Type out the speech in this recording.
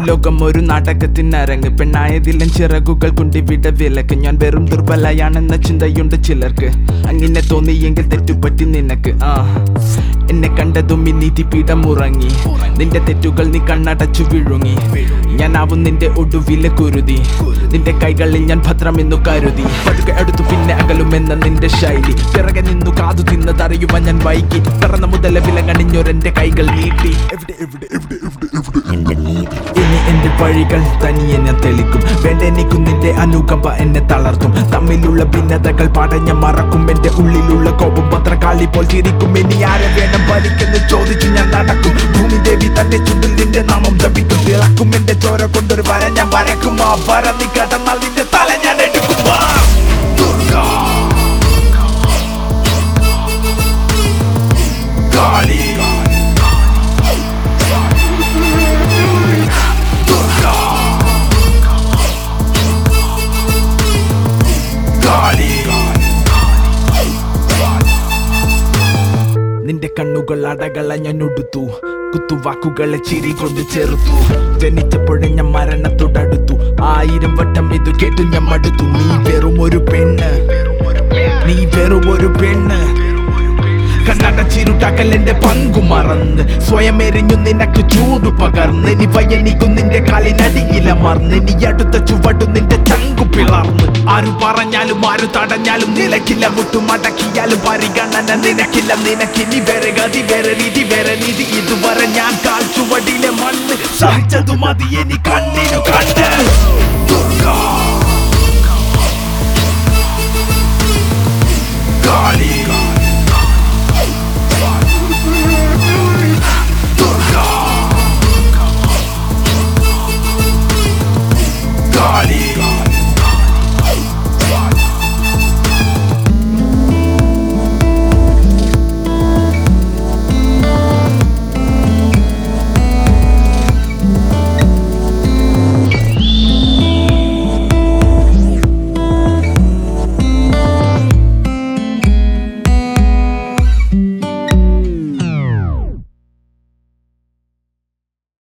ലോകം ഒരു നാടകത്തിനരങ്ങ് പെണ്ണായതിലും ചിറകുകൾ കൊണ്ടിവിട വിലക്ക് ഞാൻ വെറും ദുർബലയാണെന്ന ചിന്തയുണ്ട് ചിലർക്ക് അങ്ങനെ തോന്നിയെങ്കിൽ തെറ്റുപറ്റി നിനക്ക് ആ എന്നെ കണ്ടതും ഈ നീതിപീഠം ഉറങ്ങി നിന്റെ തെറ്റുകൾ നീ കണ്ണടച്ചു വിഴുങ്ങി ഞാനാവും നിന്റെ ഒടുവിലെ കുരുതി നിന്റെ കൈകളിൽ ഞാൻ ഭദ്രമെന്നു കരുതി പതുക്കെ അടുത്തു പിന്നെ അകലുമെന്ന നിന്റെ ശൈലി പിറകെ നിന്നു കാതു തിന്നതറിയുവാൻ ഞാൻ വൈകി പിറന്ന മുതല വിലങ്ങണിഞ്ഞൊരെന്റെ കൈകൾ നീട്ടി എവിടെ എവിടെ എവിടെ എവിടെ എവിടെ നിന്റെ നീതി ഇനി എന്റെ വഴികൾ തനിയെ ഞാൻ തെളിക്കും വേണ്ടെനിക്കും നിന്റെ അനുകമ്പ എന്നെ തളർത്തും തമ്മിലുള്ള ഭിന്നതകൾ പാടഞ്ഞ മറക്കും എന്റെ ഉള്ളിലുള്ള കോപം പത്രക്കാളി പോൽ ചിരിക്കും ഇനി ആരെ വേണം ഭരിക്കെന്ന് ചോദിച്ചു ഞാൻ നടക്കും ഭൂമി ദേവി തന്റെ ചുണ്ടിൽ നിന്റെ നാമം ജപിക്കും തിളക്കും എന്റെ ചോര കൊണ്ടൊരു വര ഞാൻ വരക്കും ആ വര നീ കടന്നാൽ നിന്റെ തല ഞാൻ എടുക്കും ആ, ദുർഗാ. കാളി ദുർഗാ. കാളി നിന്റെ കണ്ണുകൾ അടകള ഞാൻ ഉടുത്തു കുത്തുവാക്കുകളെ ചിരി കൊണ്ട് ചേർത്തു ജനിച്ചപ്പോഴേ ഞാൻ മരണത്തോടടുത്തു ആയിരം വട്ടം ഇത് കേട്ടു ഞാൻ മടുത്തു നീ വെറും ഒരു പെണ്ണ് നീ വെറും ഒരു പെണ്ണ് കണ്ണടച്ചിരുട്ടാക്കൽ എന്റെ പങ്കു മറന്ന് സ്വയം എറിഞ്ഞു നിനക്ക് ചൂടു പകർന്ന് ഇനി വയനിക്കും നിന്റെ കാലിനടിയിലമർന്ന് ഇനി അടുത്ത ചുവടു നിന്റെ ചങ്കു പിളർന്ന് ആരു പറഞ്ഞാലും ആരു തടഞ്ഞാലും നിലക്കില്ല മുട്ടുമടക്കിയാലും പരിഗണന നിനക്കില്ല നിനക്കിനി വേറെ ഗതി വേറെ രീതി വേറെ നീതി ഇതുവരെ ഞാൻ കാൽ ചുവടിലെ മണ്ണ് സഹിച്ചതു മതി ഇനി കണ്ണിനു കണ്ട് ദുർഗാ